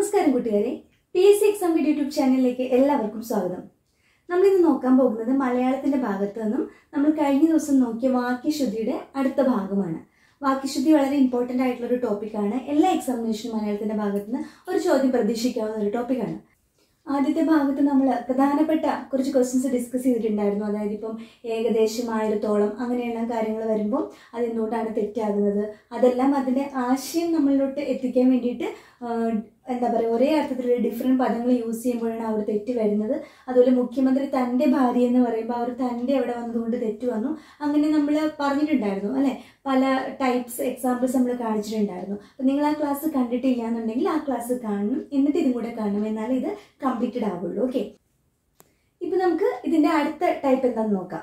നമസ്കാരം കൂട്ടുകാരെ P S C exam YouTube ചാനലിലേക്ക് എല്ലാവർക്കും സ്വാഗതം നമ്മളിന്ന് നോക്കാൻ പോകുന്നത് മലയാളത്തിന്റെ ഭാഗത്ത് നിന്നും നമ്മൾ കഴിഞ്ഞ ദിവസം നോക്കിയ വാക്യശുദ്ധിയുടെ അടുത്ത ഭാഗമാണ് വാക്യശുദ്ധി വളരെ ഇമ്പോർട്ടൻ്റ് ആയിട്ടുള്ള ഒരു ടോപ്പിക്കാണ് എല്ലാ എക്സാമിനേഷനും മലയാളത്തിന്റെ ഭാഗത്ത് നിന്ന് ഒരു ചോദ്യം പ്രതീക്ഷിക്കാവുന്ന ഒരു ടോപ്പിക്കാണ് ആദ്യത്തെ ഭാഗത്ത് നമ്മൾ പ്രധാനപ്പെട്ട കുറച്ച് ക്വസ്റ്റ്യൻസ് ഡിസ്കസ് ചെയ്തിട്ടുണ്ടായിരുന്നു അതായത് ഇപ്പം ഏകദേശമായിടത്തോളം അങ്ങനെയുള്ള കാര്യങ്ങൾ വരുമ്പോൾ അതെന്തുകൊണ്ടാണ് തെറ്റാകുന്നത് അതെല്ലാം അതിൻ്റെ ആശയം നമ്മളിലോട്ട് എത്തിക്കാൻ വേണ്ടിയിട്ട് ആഹ്, എന്താ പറയുക ഒരേ അർത്ഥത്തിലുള്ള ഡിഫറെൻറ്റ് പദങ്ങൾ യൂസ് ചെയ്യുമ്പോഴാണ് ആ ഒരു തെറ്റ് വരുന്നത് അതുപോലെ മുഖ്യമന്ത്രി തൻ്റെ ഭാര്യ എന്ന് പറയുമ്പോൾ ആ ഒരു തൻ്റെ അവിടെ വന്നതുകൊണ്ട് തെറ്റ് വന്നു അങ്ങനെ നമ്മൾ പറഞ്ഞിട്ടുണ്ടായിരുന്നു അല്ലേ പല ടൈപ്സ് എക്സാമ്പിൾസ് നമ്മൾ കാണിച്ചിട്ടുണ്ടായിരുന്നു അപ്പം നിങ്ങൾ ആ ക്ലാസ് കണ്ടിട്ടില്ല എന്നുണ്ടെങ്കിൽ ആ ക്ലാസ് കാണണം എന്നിട്ട് ഇതും കൂടെ കാണണം എന്നാലേ ഇത് കംപ്ലീറ്റഡ് ആവുള്ളൂ ഓക്കെ ഇപ്പം നമുക്ക് ഇതിൻ്റെ അടുത്ത ടൈപ്പ് എന്താണെന്ന് നോക്കാം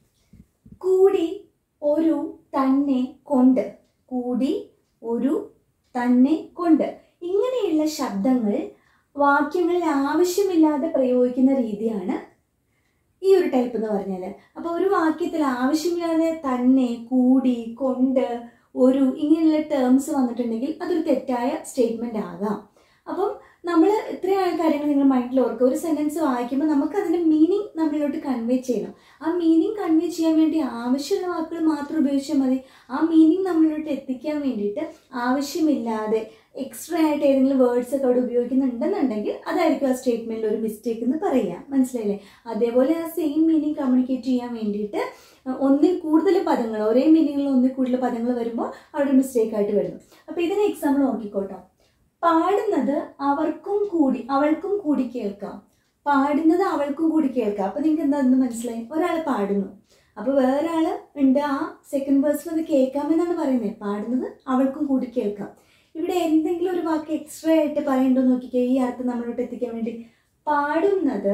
കൂടി ഒരു തന്നെ കൊണ്ട് കൂടി ഒരു തന്നെ കൊണ്ട് ഇങ്ങനെയുള്ള ശബ്ദങ്ങൾ വാക്യങ്ങളിൽ ആവശ്യമില്ലാതെ പ്രയോഗിക്കുന്ന രീതിയാണ് ഈ ഒരു ടൈപ്പ് എന്ന് പറഞ്ഞാൽ അപ്പോൾ ഒരു വാക്യത്തിൽ ആവശ്യമില്ലാതെ തന്നെ കൂടി കൊണ്ട് ഒരു ഇങ്ങനെയുള്ള ടേംസ് വന്നിട്ടുണ്ടെങ്കിൽ അതൊരു തെറ്റായ സ്റ്റേറ്റ്മെന്റ് ആകാം അപ്പം നമ്മൾ ഇത്രയും കാര്യങ്ങൾ നിങ്ങൾ മൈൻഡിൽ ഓർക്കുക ഒരു സെന്റൻസ് വായിക്കുമ്പോൾ നമുക്ക് അതിന്റെ മീനിങ് നമ്മളിലോട്ട് കൺവേ ചെയ്യണം ആ മീനിങ് കൺവേ ചെയ്യാൻ വേണ്ടി ആവശ്യമുള്ള വാക്കുകൾ മാത്രം ഉപയോഗിച്ചാൽ മതി ആ മീനിങ് നമ്മളിലോട്ട് എത്തിക്കാൻ വേണ്ടിയിട്ട് ആവശ്യമില്ലാതെ എക്സ്ട്രാ ആയിട്ട് ഏതെങ്കിലും വേർഡ്സ് ഒക്കെ അവിടെ ഉപയോഗിക്കുന്നുണ്ടെന്നുണ്ടെങ്കിൽ അതായിരിക്കും ആ സ്റ്റേറ്റ്മെന്റിൽ ഒരു മിസ്റ്റേക്ക് എന്ന് പറയാം മനസ്സിലായില്ലേ അതേപോലെ ആ സെയിം മീനിങ് കമ്മ്യൂണിക്കേറ്റ് ചെയ്യാൻ വേണ്ടിയിട്ട് ഒന്നിൽ കൂടുതൽ പദങ്ങൾ ഒരേ മീനിങ്ങിൽ ഒന്നിൽ കൂടുതൽ പദങ്ങൾ വരുമ്പോൾ അവിടെ മിസ്റ്റേക്ക് ആയിട്ട് വരുന്നു അപ്പോൾ ഇതിന് എക്സാമ്പിൾ നോക്കിക്കോട്ടോ പാടുന്നത് അവർക്കും കൂടി അവൾക്കും കൂടി കേൾക്കാം പാടുന്നത് അവൾക്കും കൂടി കേൾക്കാം അപ്പൊ നിങ്ങൾക്ക് എന്താണെന്ന് മനസ്സിലായി ഒരാൾ പാടുന്നു അപ്പൊ വേറൊരാള് ഉണ്ട് ആ സെക്കൻഡ് പേഴ്സൺ അത് കേൾക്കാമെന്നാണ് പറയുന്നത് പാടുന്നത് അവൾക്കും കൂടി കേൾക്കാം ഇവിടെ എന്തെങ്കിലും ഒരു വാക്ക് എക്സ്ട്രാ ആയിട്ട് പറയണ്ടോ നോക്കിക്കേ ഈ അർത്ഥം നമ്മളോട്ട് എത്തിക്കാൻ വേണ്ടി പാടുന്നത്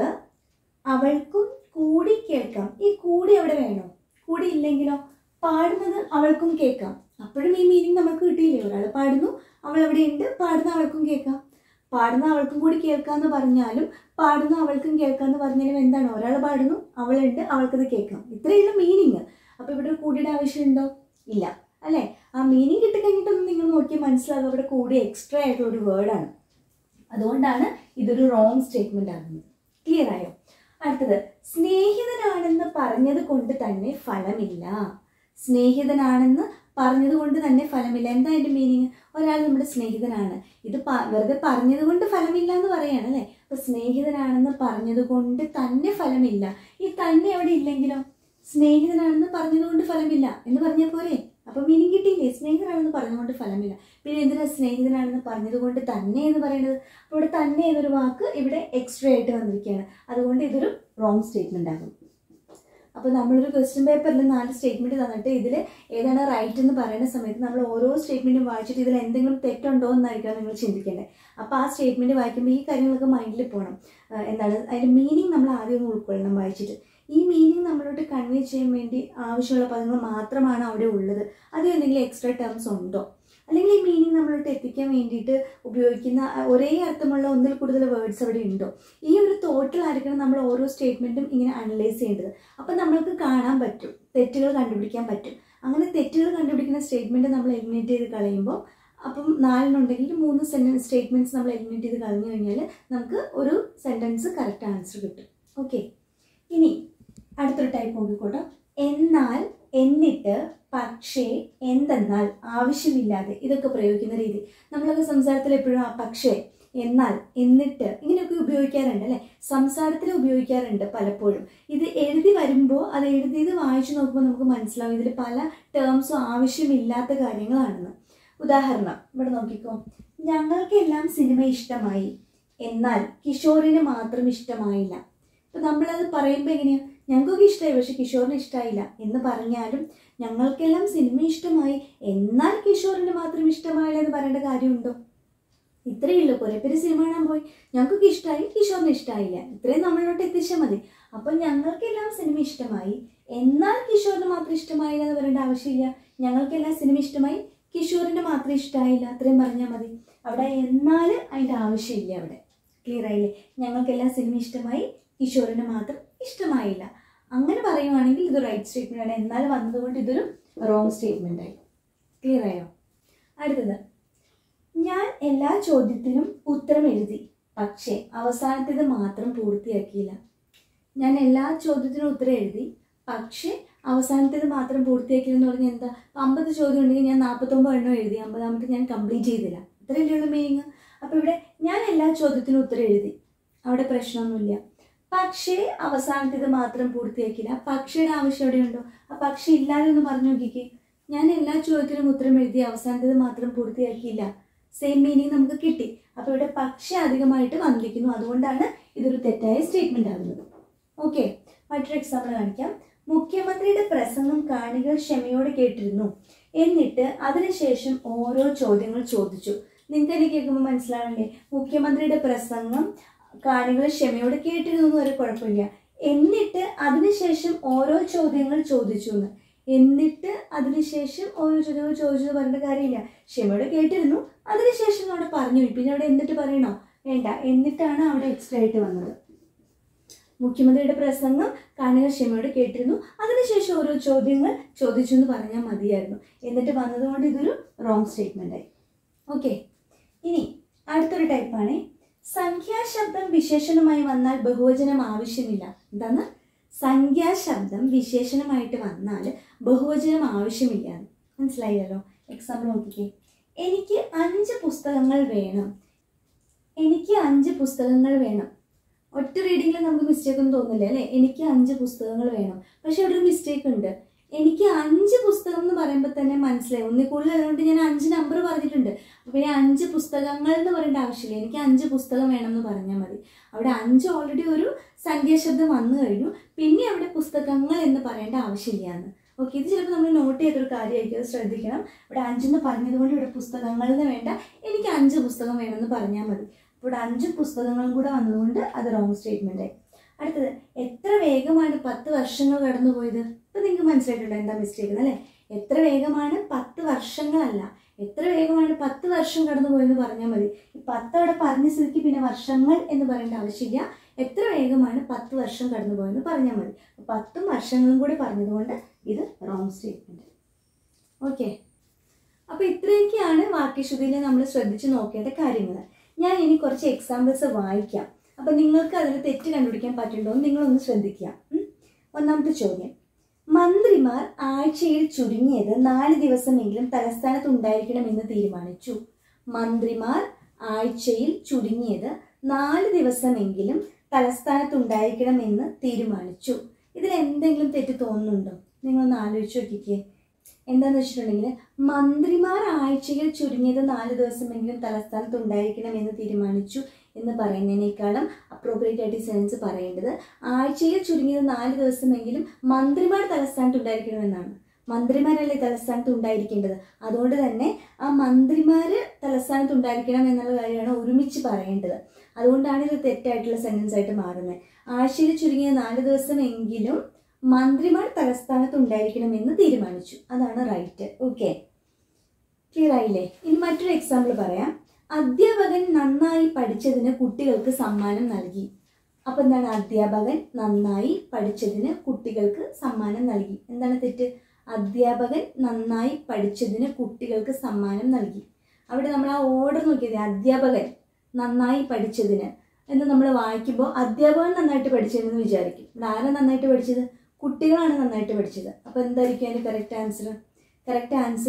അവൾക്കും കൂടി കേൾക്കാം ഈ കൂടി അവിടെ വേണോ കൂടി ഇല്ലെങ്കിലോ പാടുന്നത് അവൾക്കും കേൾക്കാം അപ്പോഴും ഈ മീനിങ് നമുക്ക് കിട്ടിയില്ലേ ഒരാൾ പാടുന്നു അവൾ അവിടെ ഉണ്ട് പാടുന്ന അവൾക്കും കേൾക്കാം പാടുന്ന അവൾക്കും കൂടി കേൾക്കാന്ന് പറഞ്ഞാലും പാടുന്ന അവൾക്കും കേൾക്കാന്ന് പറഞ്ഞാലും എന്താണ് ഒരാൾ പാടുന്നു അവളുണ്ട് അവൾക്കത് കേൾക്കാം ഇത്രയുള്ള മീനിങ് അപ്പൊ ഇവിടെ ഒരു കൂടിയുടെ ആവശ്യമുണ്ടോ ഇല്ല അല്ലെ ആ മീനിങ് കിട്ടിക്കഴിഞ്ഞിട്ടൊന്നും നിങ്ങൾ നോക്കി മനസ്സിലാകും അവിടെ കൂടി എക്സ്ട്രാ ആയിട്ടുള്ള ഒരു വേർഡാണ് അതുകൊണ്ടാണ് ഇതൊരു റോങ് സ്റ്റേറ്റ്മെന്റ് ആകുന്നത് ക്ലിയർ ആയോ അടുത്തത് സ്നേഹിതനാണെന്ന് പറഞ്ഞത് കൊണ്ട് തന്നെ ഫലമില്ല സ്നേഹിതനാണെന്ന് പറഞ്ഞത് കൊണ്ട് തന്നെ ഫലമില്ല എന്താ അതിന്റെ മീനിങ് ഒരാൾ നമ്മുടെ സ്നേഹിതനാണ് ഇത് പ- വെറുതെ പറഞ്ഞത് കൊണ്ട് ഫലമില്ല എന്ന് പറയാണ് അല്ലേ അപ്പൊ സ്നേഹിതനാണെന്ന് പറഞ്ഞത് കൊണ്ട് തന്നെ ഫലമില്ല ഈ തന്നെ അവിടെ ഇല്ലെങ്കിലോ സ്നേഹിതനാണെന്ന് പറഞ്ഞതുകൊണ്ട് ഫലമില്ല എന്ന് പറഞ്ഞാൽ പോരെ അപ്പൊ മീനിങ് കിട്ടിയില്ലേ സ്നേഹിതനാണെന്ന് പറഞ്ഞതുകൊണ്ട് ഫലമില്ല പിന്നെ എന്തിനാ സ്നേഹിതനാണെന്ന് പറഞ്ഞതുകൊണ്ട് തന്നെ എന്ന് പറയുന്നത് അപ്പോൾ ഇവിടെ തന്നെ എന്നൊരു വാക്ക് ഇവിടെ എക്സ്ട്രാ ആയിട്ട് വന്നിരിക്കുകയാണ് അതുകൊണ്ട് ഇതൊരു റോങ് സ്റ്റേറ്റ്മെന്റ് ആകും അപ്പോൾ നമ്മളൊരു ക്വസ്റ്റ്യൻ പേപ്പറിൽ നാല് സ്റ്റേറ്റ്മെന്റ് തന്നിട്ട് ഇതിൽ ഏതാണ് റൈറ്റ് എന്ന് പറയുന്ന സമയത്ത് നമ്മൾ ഓരോ സ്റ്റേറ്റ്മെന്റും വായിച്ചിട്ട് ഇതിൽ എന്തെങ്കിലും തെറ്റുണ്ടോ എന്നായിരിക്കും നിങ്ങൾ ചിന്തിക്കേണ്ടത് അപ്പോൾ ആ സ്റ്റേറ്റ്മെന്റ് വായിക്കുമ്പോൾ ഈ കാര്യങ്ങളൊക്കെ മൈൻഡിൽ പോകണം ആ, എന്താണ് അതിന്റെ മീനിങ് നമ്മൾ ആദ്യം ഒന്ന് ഉൾക്കൊള്ളണം വായിച്ചിട്ട് ഈ മീനിങ് നമ്മളോട്ട് കൺവേ ചെയ്യാൻ വേണ്ടി ആവശ്യമുള്ള പദങ്ങൾ മാത്രമാണ് അവിടെ ഉള്ളത് അതിൽ എന്തെങ്കിലും എക്സ്ട്രാ ടേംസ് ഉണ്ടോ അല്ലെങ്കിൽ ഈ മീനിങ് നമ്മളോട്ട് എത്തിക്കാൻ വേണ്ടിയിട്ട് ഉപയോഗിക്കുന്ന ആ, ഒരേ അർത്ഥമുള്ള ഒന്നിൽ കൂടുതൽ വേർഡ്സ് അവിടെ ഉണ്ടോ ഈ ഒരു തോട്ടിലായിരിക്കണം നമ്മൾ ഓരോ സ്റ്റേറ്റ്മെന്റും ഇങ്ങനെ അനലൈസ് ചെയ്യേണ്ടത് അപ്പം നമ്മൾക്ക് കാണാൻ പറ്റും തെറ്റുകൾ കണ്ടുപിടിക്കാൻ പറ്റും അങ്ങനെ തെറ്റുകൾ കണ്ടുപിടിക്കുന്ന സ്റ്റേറ്റ്മെന്റ് നമ്മൾ എലിമിനേറ്റ് ചെയ്ത് കളയുമ്പോൾ അപ്പം നാലിനുണ്ടെങ്കിൽ മൂന്ന് സെൻറ്റൻസ് സ്റ്റേറ്റ്മെന്റ്സ് നമ്മൾ എലിമിനേറ്റ് ചെയ്ത് കളഞ്ഞു കഴിഞ്ഞാൽ നമുക്ക് ഒരു സെൻറ്റൻസ് കറക്റ്റ് ആൻസർ കിട്ടും ഓക്കെ ഇനി അടുത്തൊരു ടൈപ്പ് നോക്കിക്കോട്ടോ എന്നാൽ എന്നിട്ട് പക്ഷേ എന്തെന്നാൽ ആവശ്യമില്ലാതെ ഇതൊക്കെ പ്രയോഗിക്കുന്ന രീതി നമ്മളൊക്കെ സംസാരത്തിൽ എപ്പോഴും ആ പക്ഷേ എന്നാൽ എന്നിട്ട് ഇങ്ങനെയൊക്കെ ഉപയോഗിക്കാറുണ്ട് അല്ലെ സംസാരത്തിൽ ഉപയോഗിക്കാറുണ്ട് പലപ്പോഴും ഇത് എഴുതി വരുമ്പോൾ അത് എഴുതിയത് വായിച്ചു നോക്കുമ്പോൾ നമുക്ക് മനസ്സിലാവും ഇതിൽ പല ടേംസും ആവശ്യമില്ലാത്ത കാര്യങ്ങളാണെന്ന് ഉദാഹരണം ഇവിടെ നോക്കിക്കോ ഞങ്ങൾക്കെല്ലാം സിനിമ ഇഷ്ടമായി എന്നാൽ കിഷോറിന് മാത്രം ഇഷ്ടമായില്ല ഇപ്പൊ നമ്മളത് പറയുമ്പോൾ എങ്ങനെയാ ഞങ്ങൾക്കൊക്കെ ഇഷ്ടമായി പക്ഷെ കിഷോറിന് ഇഷ്ടമായില്ല എന്ന് പറഞ്ഞാലും ഞങ്ങൾക്കെല്ലാം സിനിമ ഇഷ്ടമായി എന്നാൽ കിഷോറിന് മാത്രം ഇഷ്ടമായില്ല എന്ന് പറയേണ്ട കാര്യമുണ്ടോ ഇത്രയേ ഉള്ളൂ കുറെ പേര് സിനിമ കാണാൻ പോയി ഞങ്ങൾക്കൊക്കെ ഇഷ്ടമായി കിഷോറിന് ഇഷ്ടമായില്ല ഇത്രയും നമ്മളിലോട്ട് എത്തിച്ചാൽ മതി അപ്പൊ ഞങ്ങൾക്കെല്ലാം സിനിമ ഇഷ്ടമായി എന്നാൽ കിഷോറിന് മാത്രം ഇഷ്ടമായില്ല എന്ന് പറയേണ്ട ആവശ്യമില്ല ഞങ്ങൾക്കെല്ലാം സിനിമ ഇഷ്ടമായി കിഷോറിന് മാത്രം ഇഷ്ടമായില്ല അത്രയും പറഞ്ഞാൽ മതി അവിടെ എന്നാൽ അതിന്റെ ആവശ്യമില്ല അവിടെ ക്ലിയർ ആയില്ലേ ഞങ്ങൾക്കെല്ലാം സിനിമ ഇഷ്ടമായി കിഷോറിന് മാത്രം ഇഷ്ടമായില്ല അങ്ങനെ പറയുവാണെങ്കിൽ ഇത് റൈറ്റ് സ്റ്റേറ്റ്മെന്റ് ആണ് എന്നാൽ വന്നതുകൊണ്ട് ഇതൊരു റോങ് സ്റ്റേറ്റ്മെന്റ് ആയി ക്ലിയർ ആയോ അടുത്തത് ഞാൻ എല്ലാ ചോദ്യത്തിനും ഉത്തരം എഴുതി പക്ഷേ അവസാനത്തേത് മാത്രം പൂർത്തിയാക്കിയില്ല ഞാൻ എല്ലാ ചോദ്യത്തിനും ഉത്തരം എഴുതി പക്ഷേ അവസാനത്തേത് മാത്രം പൂർത്തിയാക്കിയെന്ന് പറഞ്ഞാൽ എന്താ ഇപ്പം അമ്പത് ചോദ്യം ഉണ്ടെങ്കിൽ ഞാൻ നാൽപ്പത്തൊമ്പത് എണ്ണം എഴുതി അമ്പതാമത്തെ ഞാൻ കംപ്ലീറ്റ് ചെയ്തില്ല ഇത്രയല്ലേ ഉള്ളൂ മീനിങ് അപ്പോൾ ഇവിടെ ഞാൻ എല്ലാ ചോദ്യത്തിനും ഉത്തരം എഴുതി അവിടെ പ്രശ്നമൊന്നുമില്ല പക്ഷേ അവസാനത്തേത് മാത്രം പൂർത്തിയാക്കിയില്ല പക്ഷിയുടെ ആവശ്യം എവിടെയുണ്ടോ ആ പക്ഷി ഇല്ലാതെ ഒന്ന് പറഞ്ഞു നോക്കിക്കേ ഞാൻ എല്ലാ ചോദ്യത്തിനും ഉത്തരം എഴുതി അവസാനത്തേത് മാത്രം പൂർത്തിയാക്കിയില്ല സെയിം മീനിങ് നമുക്ക് കിട്ടി അപ്പോൾ ഇവിടെ പക്ഷി അധികമായിട്ട് വന്നിരിക്കുന്നു അതുകൊണ്ടാണ് ഇതൊരു തെറ്റായ സ്റ്റേറ്റ്മെന്റ് ആകുന്നത് ഓക്കെ മറ്റൊരു എക്സാമ്പിൾ കാണിക്കാം മുഖ്യമന്ത്രിയുടെ പ്രസംഗം കാണികൾ ക്ഷമയോടെ കേട്ടിരുന്നു എന്നിട്ട് അതിനുശേഷം ഓരോ ചോദ്യങ്ങൾ ചോദിച്ചു നിങ്ങൾക്ക് എനിക്ക് കേൾക്കുമ്പോൾ മനസ്സിലാവണ്ടേ മുഖ്യമന്ത്രിയുടെ പ്രസംഗം കാണികൾ ക്ഷമയോടെ കേട്ടിരുന്നു എന്ന് വരെ കുഴപ്പമില്ല എന്നിട്ട് അതിനുശേഷം ഓരോ ചോദ്യങ്ങൾ ചോദിച്ചു എന്ന് എന്നിട്ട് അതിനുശേഷം ഓരോ ചോദ്യങ്ങൾ ചോദിച്ചത് പറഞ്ഞ കാര്യമില്ല ക്ഷമയോടെ കേട്ടിരുന്നു അതിനുശേഷം അവിടെ പറഞ്ഞു പിന്നെ അവിടെ എന്നിട്ട് പറയണോ വേണ്ട എന്നിട്ടാണ് അവിടെ എക്സ്ട്രാ ആയിട്ട് വന്നത് മുഖ്യമന്ത്രിയുടെ പ്രസംഗം കാണികൾ ക്ഷമയോടെ കേട്ടിരുന്നു അതിനുശേഷം ഓരോ ചോദ്യങ്ങൾ ചോദിച്ചു എന്ന് പറഞ്ഞാൽ മതിയായിരുന്നു എന്നിട്ട് വന്നതുകൊണ്ട് ഇതൊരു റോങ് സ്റ്റേറ്റ്മെൻ്റ് ആയി ഓക്കെ ഇനി അടുത്തൊരു ടൈപ്പാണ് സംഖ്യാശബ്ദം വിശേഷണമായി വന്നാൽ ബഹുവചനം ആവശ്യമില്ല എന്താണ് സംഖ്യാശബ്ദം വിശേഷണമായിട്ട് വന്നാൽ ബഹുവചനം ആവശ്യമില്ല മനസ്സിലായല്ലോ എക്സാമ്പിൾ നോക്കിക്കേ എനിക്ക് അഞ്ച് പുസ്തകങ്ങൾ വേണം എനിക്ക് അഞ്ച് പുസ്തകങ്ങൾ വേണം ഒറ്റ റീഡിങ്ങിൽ നമുക്ക് മിസ്റ്റേക്ക് ഒന്നും തോന്നില്ല അല്ലേ എനിക്ക് അഞ്ച് പുസ്തകങ്ങൾ വേണം പക്ഷെ ഇവിടെ ഒരു മിസ്റ്റേക്ക് ഉണ്ട് എനിക്ക് അഞ്ച് പുസ്തകം എന്ന് പറയുമ്പോൾ തന്നെ മനസ്സിലായി ഒന്നിൽ കൂടുതൽ അതുകൊണ്ട് ഞാൻ അഞ്ച് നമ്പർ പറഞ്ഞിട്ടുണ്ട് അപ്പോൾ ഈ അഞ്ച് പുസ്തകങ്ങൾ എന്ന് പറയേണ്ട ആവശ്യമില്ല എനിക്ക് അഞ്ച് പുസ്തകം വേണം എന്ന് പറഞ്ഞാൽ മതി അവിടെ അഞ്ച് ഓൾറെഡി ഒരു സംഖ്യാശബ്ദം വന്നു കഴിഞ്ഞു പിന്നെ അവിടെ പുസ്തകങ്ങൾ എന്ന് പറയേണ്ട ആവശ്യമില്ല എന്ന് ഓക്കെ ഇത് ചിലപ്പോൾ നമ്മൾ നോട്ട് ചെയ്തൊരു കാര്യമായിരിക്കും അത് ശ്രദ്ധിക്കണം ഇവിടെ അഞ്ചെന്ന് പറഞ്ഞതുകൊണ്ട് ഇവിടെ പുസ്തകങ്ങൾ എന്ന് വേണ്ട എനിക്ക് അഞ്ച് പുസ്തകം വേണമെന്ന് പറഞ്ഞാൽ മതി അപ്പോൾ ഇവിടെ അഞ്ച് പുസ്തകങ്ങളും കൂടെ വന്നതുകൊണ്ട് അത് റോങ് സ്റ്റേറ്റ്മെൻ്റ് ആയി അടുത്തത് എത്ര വേഗമാണ് പത്ത് വർഷങ്ങൾ കടന്നു പോയത് ഇപ്പം നിങ്ങൾക്ക് മനസ്സിലായിട്ടുണ്ടോ എന്താ മിസ്റ്റേക്ക് അല്ലേ എത്ര വേഗമാണ് പത്ത് വർഷങ്ങളല്ല എത്ര വേഗമാണ് പത്ത് വർഷം കടന്നു പോയെന്ന് പറഞ്ഞാൽ മതി ഈ പത്ത് അവിടെ പറഞ്ഞ സ്ഥിതിക്ക് പിന്നെ വർഷങ്ങൾ എന്ന് പറയേണ്ട ആവശ്യമില്ല എത്ര വേഗമാണ് പത്ത് വർഷം കടന്നു പോയെന്ന് പറഞ്ഞാൽ മതി പത്തും വർഷങ്ങളും കൂടി പറഞ്ഞതുകൊണ്ട് ഇത് റോങ് സ്റ്റേറ്റ്മെന്റ് ഓക്കെ അപ്പോൾ ഇത്രയൊക്കെയാണ് വാക്യശുദ്ധിയിൽ നമ്മൾ ശ്രദ്ധിച്ച് നോക്കേണ്ട കാര്യങ്ങൾ ഞാൻ ഇനി കുറച്ച് എക്സാമ്പിൾസ് വായിക്കാം അപ്പം നിങ്ങൾക്ക് അതിൽ തെറ്റ് കണ്ടുപിടിക്കാൻ പറ്റുന്നുണ്ടോ എന്ന് നിങ്ങളൊന്ന് ശ്രദ്ധിക്കുക ഉം. ഒന്നാമത്തെ ചോദ്യം മന്ത്രിമാർ ആഴ്ചയിൽ ചുരുങ്ങിയത് നാല് ദിവസമെങ്കിലും തലസ്ഥാനത്ത് ഉണ്ടായിരിക്കണമെന്ന് തീരുമാനിച്ചു മന്ത്രിമാർ ആഴ്ചയിൽ ചുരുങ്ങിയത് നാല് ദിവസമെങ്കിലും തലസ്ഥാനത്ത് ഉണ്ടായിരിക്കണമെന്ന് തീരുമാനിച്ചു ഇതിൽ എന്തെങ്കിലും തെറ്റ് തോന്നുന്നുണ്ടോ നിങ്ങളൊന്ന് ആലോചിച്ച് നോക്കിക്കേ എന്താന്ന് വെച്ചിട്ടുണ്ടെങ്കിൽ മന്ത്രിമാർ ആഴ്ചയിൽ ചുരുങ്ങിയത് നാല് ദിവസമെങ്കിലും തലസ്ഥാനത്ത് ഉണ്ടായിരിക്കണമെന്ന് തീരുമാനിച്ചു എന്ന് പറയുന്നതിനേക്കാളും അപ്രോപ്രിയേറ്റ് ആയിട്ട് ഈ സെൻസ് പറയേണ്ടത് ആഴ്ചയിൽ ചുരുങ്ങിയത് നാല് ദിവസമെങ്കിലും മന്ത്രിമാർ തലസ്ഥാനത്ത് ഉണ്ടായിരിക്കണമെന്നാണ് മന്ത്രിമാരല്ലേ തലസ്ഥാനത്ത് ഉണ്ടായിരിക്കേണ്ടത് അതുകൊണ്ട് തന്നെ ആ മന്ത്രിമാര് തലസ്ഥാനത്ത് ഉണ്ടായിരിക്കണം എന്നുള്ള കാര്യമാണ് ഒരുമിച്ച് പറയേണ്ടത് അതുകൊണ്ടാണ് ഇത് തെറ്റായിട്ടുള്ള സെന്റൻസ് ആയിട്ട് മാറുന്നത് ആഴ്ചയിൽ ചുരുങ്ങിയ നാല് ദിവസമെങ്കിലും മന്ത്രിമാർ തലസ്ഥാനത്ത് ഉണ്ടായിരിക്കണമെന്ന് തീരുമാനിച്ചു അതാണ് റൈറ്റ് ഓക്കെ ക്ലിയർ ആയില്ലേ ഇനി മറ്റൊരു എക്സാമ്പിൾ പറയാം അധ്യാപകൻ നന്നായി പഠിച്ചതിന് കുട്ടികൾക്ക് സമ്മാനം നൽകി അപ്പൊ എന്താണ് അധ്യാപകൻ നന്നായി പഠിച്ചതിന് കുട്ടികൾക്ക് സമ്മാനം നൽകി എന്താണ് തെറ്റ് അധ്യാപകൻ നന്നായി പഠിച്ചതിന് കുട്ടികൾക്ക് സമ്മാനം നൽകി അവിടെ നമ്മൾ ആ ഓർഡർ നോക്കിയത് അധ്യാപകൻ നന്നായി പഠിച്ചതിന് എന്ന് നമ്മൾ വായിക്കുമ്പോൾ അധ്യാപകൻ നന്നായിട്ട് പഠിച്ചതെന്ന് വിചാരിക്കും ഇവിടെ ആരാ നന്നായിട്ട് പഠിച്ചത് കുട്ടികളാണ് നന്നായിട്ട് പഠിച്ചത് അപ്പോൾ എന്തായിരിക്കും അതിൻ്റെ കറക്റ്റ് ആൻസർ കറക്റ്റ് ആൻസർ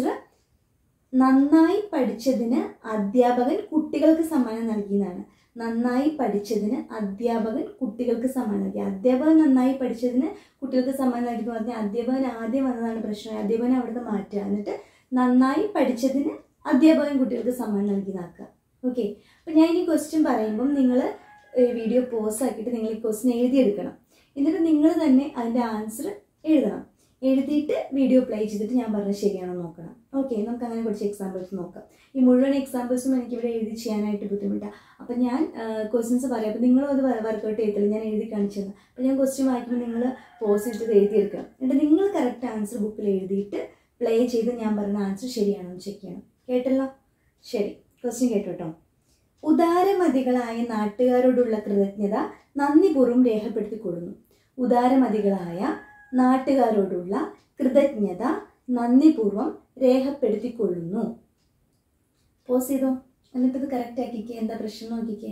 നന്നായി പഠിച്ചതിന് അധ്യാപകൻ കുട്ടികൾക്ക് സമ്മാനം നൽകിയെന്നാണ് നന്നായി പഠിച്ചതിന് അധ്യാപകൻ കുട്ടികൾക്ക് സമ്മാനം നൽകി അധ്യാപകൻ നന്നായി പഠിച്ചതിന് കുട്ടികൾക്ക് സമ്മാനം നൽകി എന്ന് പറഞ്ഞാൽ അധ്യാപകൻ ആദ്യം വന്നതാണ് പ്രശ്നം അധ്യാപകൻ അവിടുന്ന് മാറ്റുക എന്നിട്ട് നന്നായി പഠിച്ചതിന് അധ്യാപകൻ കുട്ടികൾക്ക് സമ്മാനം നൽകിയതാക്കുക ഓക്കെ അപ്പം ഞാൻ ഈ ക്വസ്റ്റ്യൻ പറയുമ്പം നിങ്ങൾ വീഡിയോ പോസ് ആക്കിയിട്ട് നിങ്ങൾ ഈ ക്വസ്റ്റ്യൻ എഴുതിയെടുക്കണം എന്നിട്ട് നിങ്ങൾ തന്നെ അതിൻ്റെ ആൻസർ എഴുതണം എഴുതിയിട്ട് വീഡിയോ പ്ലേ ചെയ്തിട്ട് ഞാൻ പറഞ്ഞത് ശരിയാണോ നോക്കണം ഓക്കെ നമുക്ക് അങ്ങനെ കുറച്ച് എക്സാമ്പിൾസ് നോക്കാം ഈ മുഴുവൻ എക്സാമ്പിൾസും എനിക്കിവിടെ എഴുതി ചെയ്യാനായിട്ട് ബുദ്ധിമുട്ടാണ് അപ്പം ഞാൻ ക്വസ്റ്റ്യൻസ് പറയാം അപ്പം നിങ്ങളും അത് വർക്കൗട്ട് ചെയ്തില്ല ഞാൻ എഴുതി കാണിച്ചു തന്നെ അപ്പം ഞാൻ ക്വസ്റ്റ്യൻ വായിക്കുമ്പോൾ നിങ്ങൾ പോസ് ചെയ്തിട്ട് എഴുതിയെടുക്കണം എന്നിട്ട് നിങ്ങൾ കറക്റ്റ് ആൻസർ ബുക്കിൽ എഴുതിയിട്ട് പ്ലേ ചെയ്ത് ഞാൻ പറഞ്ഞ ആൻസർ ശരിയാണോ എന്ന് ചെക്ക് ചെയ്യണം കേട്ടല്ലോ ശരി ക്വസ്റ്റ്യൻ കേട്ടോ ഉദാരമതികളായ നാട്ടുകാരോടുള്ള കൃതജ്ഞത നന്ദിപൂർവ്വം രേഖപ്പെടുത്തിക്കൊള്ളുന്നു ഉദാരമതികളായ നാട്ടുകാരോടുള്ള കൃതജ്ഞത നന്ദിപൂർവ്വം രേഖപ്പെടുത്തിക്കൊള്ളുന്നു പോസ് ചെയ്തോ എന്നിട്ട് ഇത് കറക്റ്റ് ആക്കിക്കേ എന്താ പ്രശ്നം നോക്കിക്കേ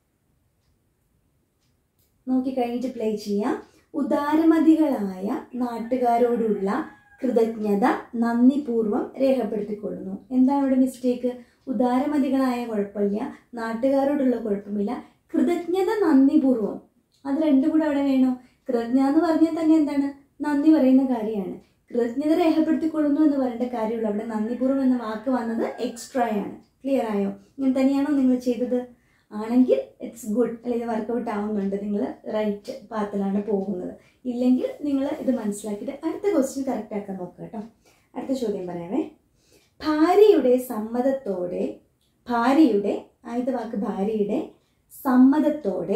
നോക്കി കഴിഞ്ഞിട്ട് പ്ലേ ചെയ്യാം ഉദാരമതികളായ നാട്ടുകാരോടുള്ള കൃതജ്ഞത നന്ദിപൂർവ്വം രേഖപ്പെടുത്തിക്കൊള്ളുന്നു എന്താണ് ഇവിടെ മിസ്റ്റേക്ക് ഉദാരമതികളായ കുഴപ്പമില്ല നാട്ടുകാരോടുള്ള കുഴപ്പമില്ല കൃതജ്ഞത നന്ദിപൂർവ്വം അത് രണ്ടും കൂടെ അവിടെ വേണോ കൃതജ്ഞ എന്ന് പറഞ്ഞാൽ തന്നെ എന്താണ് നന്ദി പറയുന്ന കാര്യമാണ് കൃതജ്ഞത രേഖപ്പെടുത്തിക്കൊള്ളുന്നു എന്ന് പറയേണ്ട കാര്യമുള്ളൂ അവിടെ നന്ദിപൂർവ്വം എന്ന വാക്ക് വന്നത് എക്സ്ട്രാ ആണ് ക്ലിയർ ആയോ ഇങ്ങനെ തന്നെയാണോ നിങ്ങൾ ചെയ്തത് ആണെങ്കിൽ ഇറ്റ്സ് ഗുഡ് അല്ലെങ്കിൽ വർക്കൗട്ട് ആവുന്നുണ്ട് നിങ്ങൾ റൈറ്റ് പാത്തിലാണ് പോകുന്നത് ഇല്ലെങ്കിൽ നിങ്ങൾ ഇത് മനസ്സിലാക്കിയിട്ട് അടുത്ത ക്വസ്റ്റ്യൻ കറക്റ്റ് ആക്കാൻ നോക്കുക കേട്ടോ അടുത്ത ചോദ്യം പറയാമേ ഭാര്യയുടെ സമ്മതത്തോടെ ഭാര്യയുടെ ആദ്യത്തെ വാക്ക് ഭാര്യയുടെ സമ്മതത്തോടെ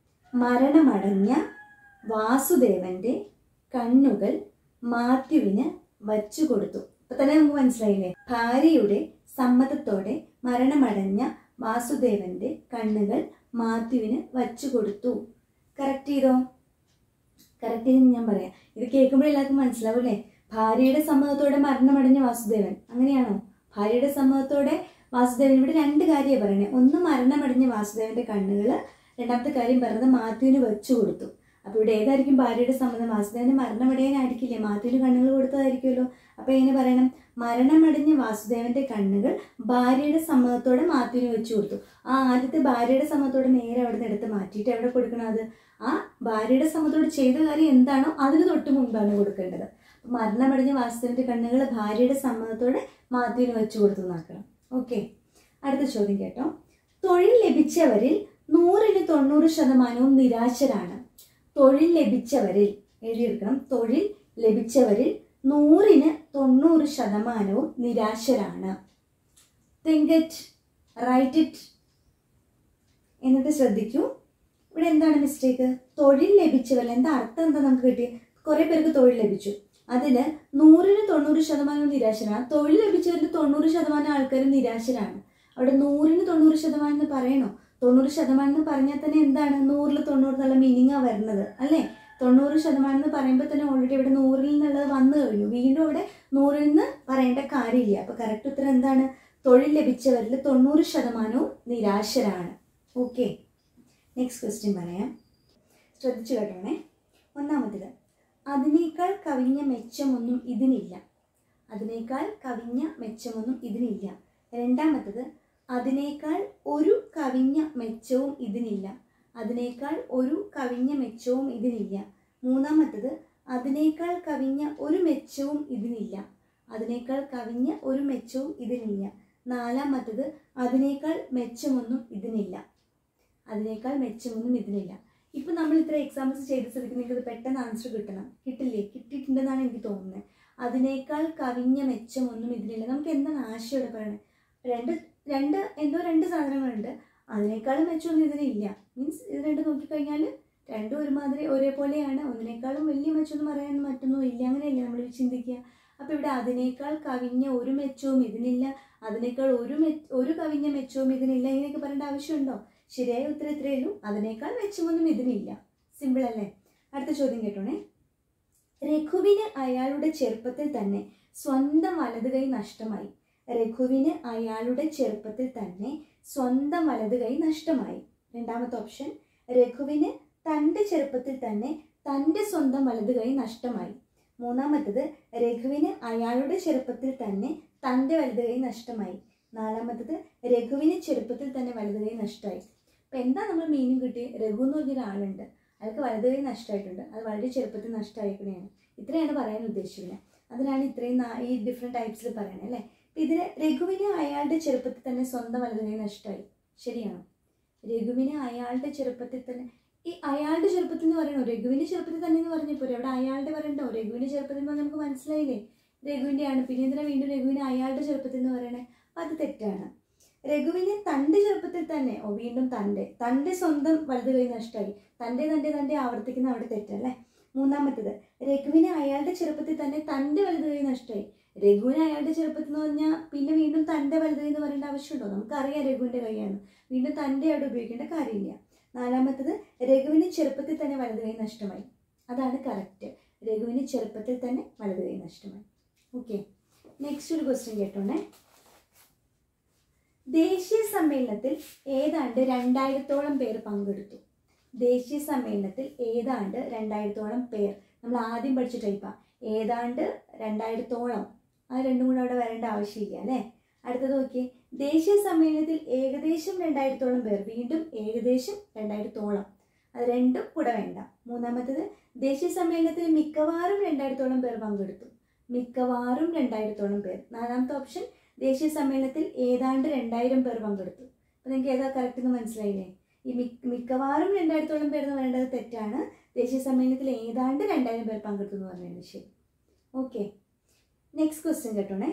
മരണമടഞ്ഞ വാസുദേവന്റെ കണ്ണുകൾ മാത്യുവിന് വച്ചു കൊടുത്തു അപ്പൊ തന്നെ നമുക്ക് മനസ്സിലായില്ലേ ഭാര്യയുടെ സമ്മതത്തോടെ മരണമടഞ്ഞ വാസുദേവന്റെ കണ്ണുകൾ മാത്യുവിന് വച്ചു കൊടുത്തു കറക്റ്റ് ചെയ്തോ കറക്റ്റ് ചെയ്തെന്ന് ഞാൻ പറയാം ഇത് കേൾക്കുമ്പോൾ എല്ലാവർക്കും മനസ്സിലാവൂലേ ഭാര്യയുടെ സമ്മതത്തോടെ മരണമടഞ്ഞ വാസുദേവൻ അങ്ങനെയാണോ ഭാര്യയുടെ സമ്മതത്തോടെ വാസുദേവൻ ഇവിടെ രണ്ട് കാര്യമാണ് പറയണേ ഒന്ന് മരണമടഞ്ഞ വാസുദേവന്റെ കണ്ണുകൾ രണ്ടാമത്തെ കാര്യം പറയുന്നത് മാത്യുവിന് വെച്ചു കൊടുത്തു അപ്പോൾ ഇവിടെ ഏതായിരിക്കും ഭാര്യയുടെ സമ്മതം വാസുദേവന് മരണമടയാനായിരിക്കില്ലേ മാത്യുവിന് കണ്ണുകൾ കൊടുത്തതായിരിക്കുമല്ലോ അപ്പോൾ എങ്ങനെ പറയണം മരണമടഞ്ഞ വാസുദേവന്റെ കണ്ണുകൾ ഭാര്യയുടെ സമ്മതത്തോടെ മാത്യുവിന് വെച്ചു കൊടുത്തു ആ ആദ്യത്തെ ഭാര്യയുടെ സമ്മതത്തോടെ നേരെ അവിടെ നിന്ന് എടുത്ത് മാറ്റിയിട്ട് എവിടെ കൊടുക്കണം അത് ആ ഭാര്യയുടെ സമ്മതത്തോടെ ചെയ്ത കാര്യം എന്താണോ അതിന് തൊട്ട് മുൻപാണ് കൊടുക്കേണ്ടത് അപ്പോൾ മരണമടഞ്ഞ വാസുദേവന്റെ കണ്ണുകൾ ഭാര്യയുടെ സമ്മതത്തോടെ മാത്യുവിന് വെച്ചു കൊടുത്തു എന്നാക്കണം ഓക്കെ അടുത്ത ചോദ്യം കേട്ടോ തൊഴിൽ ലഭിച്ചവരിൽ നൂറിന് തൊണ്ണൂറ് ശതമാനവും നിരാശരാണ് തൊഴിൽ ലഭിച്ചവരിൽ എഴുതിയെടുക്കണം തൊഴിൽ ലഭിച്ചവരിൽ നൂറിന് തൊണ്ണൂറ് ശതമാനവും നിരാശരാണ് തിങ്ക് ഇറ്റ് റൈറ്റ് ഇറ്റ് എന്നിട്ട് ശ്രദ്ധിക്കൂ ഇവിടെ എന്താണ് മിസ്റ്റേക്ക് തൊഴിൽ ലഭിച്ചവരിൽ എന്താ അർത്ഥം എന്താ നമുക്ക് കിട്ടി കുറെ പേർക്ക് തൊഴിൽ ലഭിച്ചു അതിൽ നൂറിന് തൊണ്ണൂറ് ശതമാനം നിരാശരാണ് തൊഴിൽ ലഭിച്ചവരിൽ തൊണ്ണൂറ് ശതമാനം ആൾക്കാരും നിരാശരാണ് അവിടെ നൂറിന് തൊണ്ണൂറ് ശതമാനം എന്ന് പറയണോ തൊണ്ണൂറ് ശതമാനം എന്ന് പറഞ്ഞാൽ തന്നെ എന്താണ് നൂറിൽ തൊണ്ണൂറ് എന്നുള്ള മീനിങ്ങാണ് വരുന്നത് അല്ലേ തൊണ്ണൂറ് ശതമാനം എന്ന് പറയുമ്പോൾ തന്നെ ഓൾറെഡി ഇവിടെ നൂറിൽ നിന്നുള്ളത് വന്നു കഴിഞ്ഞു വീണ്ടും ഇവിടെ നൂറിൽ നിന്ന് പറയേണ്ട കാര്യമില്ല അപ്പോൾ കറക്റ്റ് ഉത്തരം എന്താണ് തൊഴിൽ ലഭിച്ചവരിൽ തൊണ്ണൂറ് ശതമാനവും നിരാശരാണ് ഓക്കെ നെക്സ്റ്റ് ക്വസ്റ്റ്യൻ പറയാം ശ്രദ്ധിച്ചു കേട്ടോണേ ഒന്നാമത്തേത് അതിനേക്കാൾ കവിഞ്ഞ മെച്ചമൊന്നും ഇതിനില്ല അതിനേക്കാൾ കവിഞ്ഞ മെച്ചമൊന്നും ഇതിനില്ല രണ്ടാമത്തത് അതിനേക്കാൾ ഒരു കവിഞ്ഞ മെച്ചവും ഇതിനില്ല അതിനേക്കാൾ ഒരു കവിഞ്ഞ മെച്ചവും ഇതിനില്ല മൂന്നാമത്തത് അതിനേക്കാൾ കവിഞ്ഞ ഒരു മെച്ചവും ഇതിനില്ല അതിനേക്കാൾ കവിഞ്ഞ ഒരു മെച്ചവും ഇതിനില്ല നാലാമത്തത് അതിനേക്കാൾ മെച്ചമൊന്നും ഇതിനില്ല അതിനേക്കാൾ മെച്ചമൊന്നും ഇതിനില്ല ഇപ്പൊ നമ്മൾ ഇത്ര എക്സാമ്പിൾസ് ചെയ്ത സ്ഥിതിക്ക് നിങ്ങൾക്ക് ഇത് പെട്ടെന്ന് ആൻസർ കിട്ടണം കിട്ടില്ലേ കിട്ടിയിട്ടുണ്ടെന്നാണ് എനിക്ക് തോന്നുന്നത് അതിനേക്കാൾ കവിഞ്ഞ മെച്ചമൊന്നും ഇതിനില്ല നമുക്ക് എന്താണ് ആശയം ഇവിടെ പറയണത് രണ്ട് രണ്ട് എന്തോ രണ്ട് സാധനങ്ങളുണ്ട് അതിനേക്കാളും മെച്ചമൊന്നും ഇതിനില്ല മീൻസ് ഇത് രണ്ട് നോക്കിക്കഴിഞ്ഞാൽ രണ്ടും ഒരുമാതിരി ഒരേപോലെയാണ് ഒന്നിനേക്കാളും വലിയ മെച്ചമൊന്നും പറയാൻ മറ്റൊന്നും ഇല്ല അങ്ങനെയല്ലേ നമ്മൾ ചിന്തിക്കുക അപ്പോൾ ഇവിടെ അതിനേക്കാൾ കവിഞ്ഞ ഒരു മെച്ചവും ഇതിനില്ല അതിനേക്കാൾ ഒരു മെ ഒരു കവിഞ്ഞ മെച്ചവും ഇതിനില്ല ഇങ്ങനെയൊക്കെ പറയേണ്ട ആവശ്യമുണ്ടോ ശരിയായ ഉത്തരം ഇത്രയേ ഉള്ളൂ അതിനേക്കാൾ മെച്ചമൊന്നും ഇതിനില്ല സിമ്പിൾ അല്ലേ അടുത്ത ചോദ്യം കേട്ടോണേ രഘുവിന് അയാളുടെ ചെറുപ്പത്തിൽ തന്നെ സ്വന്തം വലത് കൈ നഷ്ടമായി രഘുവിന് അയാളുടെ ചെറുപ്പത്തിൽ തന്നെ സ്വന്തം വലത് കൈ നഷ്ടമായി രണ്ടാമത്തെ ഓപ്ഷൻ രഘുവിന് തൻ്റെ ചെറുപ്പത്തിൽ തന്നെ തൻ്റെ സ്വന്തം വലത് കൈ നഷ്ടമായി മൂന്നാമത്തത് രഘുവിന് അയാളുടെ ചെറുപ്പത്തിൽ തന്നെ തൻ്റെ വലത് കൈ നഷ്ടമായി നാലാമത്തത് രഘുവിന് ചെറുപ്പത്തിൽ തന്നെ വലത് കൈ നഷ്ടമായി അപ്പം എന്താ നമ്മൾ മീനിങ് കിട്ടി രഘു എന്ന് പറഞ്ഞൊരു ആളുണ്ട് അയാൾക്ക് വലത് കൈ നഷ്ടമായിട്ടുണ്ട് അത് വളരെ ചെറുപ്പത്തിൽ നഷ്ടമായിരിക്കണതാണ് ഇത്രയാണ് പറയാൻ ഉദ്ദേശിക്കുന്നത് അതിനാണ് ഇത്രയും നാ- ഈ ഡിഫറെൻറ്റ് ടൈപ്സിൽ പറയണത് അല്ലേ അപ്പം ഇതിന് രഘുവിന് അയാളുടെ ചെറുപ്പത്തിൽ തന്നെ സ്വന്തം വലത് കൈ നഷ്ടമായി ശരിയാണോ രഘുവിന് അയാളുടെ ചെറുപ്പത്തിൽ തന്നെ ഈ അയാളുടെ ചെറുപ്പത്തിൽ എന്ന് പറയണോ രഘുവിന്റെ ചെറുപ്പത്തിൽ തന്നെ എന്ന് പറഞ്ഞപ്പോൾ അവിടെ അയാളുടെ പറയണ്ടോ രഘുവിന്റെ ചെറുപ്പത്തിൽ എന്ന് പറഞ്ഞാൽ നമുക്ക് മനസ്സിലായില്ലേ രഘുവിന്റെ ആണ് പിന്നെ എന്തിനാ വീണ്ടും രഘുവിന് അയാളുടെ ചെറുപ്പത്തിൽ എന്ന് പറയണേ അത് തെറ്റാണ് രഘുവിന് തൻ്റെ ചെറുപ്പത്തിൽ തന്നെ ഓ വീണ്ടും തൻ്റെ തൻ്റെ സ്വന്തം വലത് കൈ നഷ്ടമായി തൻ്റെ തൻ്റെ തൻ്റെ ആവർത്തിക്കുന്ന അവിടെ തെറ്റല്ലേ മൂന്നാമത്തേത് രഘുവിന് അയാളുടെ ചെറുപ്പത്തിൽ തന്നെ തൻ്റെ വലത് കൈ നഷ്ടമായി രഘുവിന് അയാളുടെ ചെറുപ്പത്തിൽ എന്ന് പറഞ്ഞാൽ പിന്നെ വീണ്ടും തൻ്റെ വലത് കൈ എന്ന് പറയേണ്ട ആവശ്യമുണ്ടോ നമുക്കറിയാം രഘുവിൻ്റെ കൈയാണ് വീണ്ടും തൻ്റെ അവിടെ ഉപയോഗിക്കേണ്ട കാര്യമില്ല നാലാമത്തത് രഘുവിന് ചെറുപ്പത്തിൽ തന്നെ വലത് കൈ നഷ്ടമായി അതാണ് കറക്റ്റ് രഘുവിന് ചെറുപ്പത്തിൽ തന്നെ വലത് കൈ നഷ്ടമായി ഓക്കെ നെക്സ്റ്റ് ഒരു ക്വസ്റ്റ്യൻ കേട്ടോണ്ടേ ദേശീയ സമ്മേളനത്തിൽ ഏതാണ്ട് രണ്ടായിരത്തോളം പേർ പങ്കെടുത്തു ദേശീയ സമ്മേളനത്തിൽ ഏതാണ്ട് രണ്ടായിരത്തോളം പേർ നമ്മൾ ആദ്യം പഠിച്ച ടൈപ്പാണ് ഏതാണ്ട് രണ്ടായിരത്തോളം അത് രണ്ടും കൂടെ അവിടെ വരേണ്ട ആവശ്യമില്ല അല്ലേ അടുത്തത് നോക്കിയേ ദേശീയ സമ്മേളനത്തിൽ ഏകദേശം രണ്ടായിരത്തോളം പേർ വീണ്ടും ഏകദേശം രണ്ടായിരത്തോളം അത് രണ്ടും കൂടെ വേണ്ട മൂന്നാമത്തത് ദേശീയ സമ്മേളനത്തിൽ മിക്കവാറും രണ്ടായിരത്തോളം പേർ പങ്കെടുത്തു മിക്കവാറും രണ്ടായിരത്തോളം പേർ നാലാമത്തെ ഓപ്ഷൻ ദേശീയ സമ്മേളനത്തിൽ ഏതാണ്ട് രണ്ടായിരം പേർ പങ്കെടുത്തു അപ്പോൾ നിങ്ങൾക്ക് ഏതാ കറക്റ്റ് എന്ന് മനസ്സിലായില്ലേ ഈ മിക്ക മിക്കവാറും രണ്ടായിരത്തോളം പേർ എന്ന് പറയേണ്ടത് തെറ്റാണ് ദേശീയ സമ്മേളനത്തിൽ ഏതാണ്ട് രണ്ടായിരം പേർ പങ്കെടുത്തു എന്ന് പറയുന്നത് ശരി ഓക്കെ നെക്സ്റ്റ് ക്വസ്റ്റ്യൻ കേട്ടോണേ